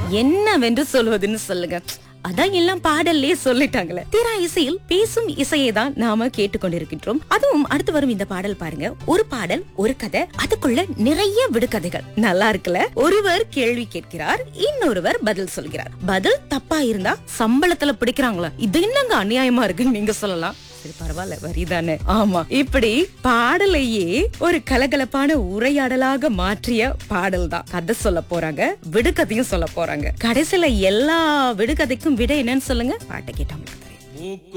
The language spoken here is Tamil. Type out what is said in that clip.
என்னவென்று சொல்வதுன்னு சொல்லுங்க அதான் எல்லாம் பாடல்லே சொல்லிட்டாங்களே தீரா இசையில் பேசும் இசையை தான் நாம கேட்டுக்கொண்டிருக்கின்றோம் அதுவும் அடுத்து வரும் இந்த பாடல் பாருங்க ஒரு பாடல் ஒரு கதை அதுக்குள்ள நிறைய விடுகதைகள் நல்லா இருக்குல்ல ஒருவர் கேள்வி கேட்கிறார் இன்னொருவர் பதில் சொல்கிறார் பதில் தப்பா இருந்தா சம்பளத்துல பிடிக்கிறாங்களா இது என்னங்க அநியாயமா இருக்குன்னு நீங்க சொல்லலாம் சரி பரவாயில்ல வரிதானே ஆமா இப்படி பாடலையே ஒரு கலகலப்பான உரையாடலாக மாற்றிய பாடல் தான் கதை சொல்ல போறாங்க விடுகதையும் சொல்ல போறாங்க கடைசியில எல்லா விடுகதைக்கும் விட என்னன்னு சொல்லுங்க பாட்டை கேட்டவங்களுக்கு தெரியும் மூக்கு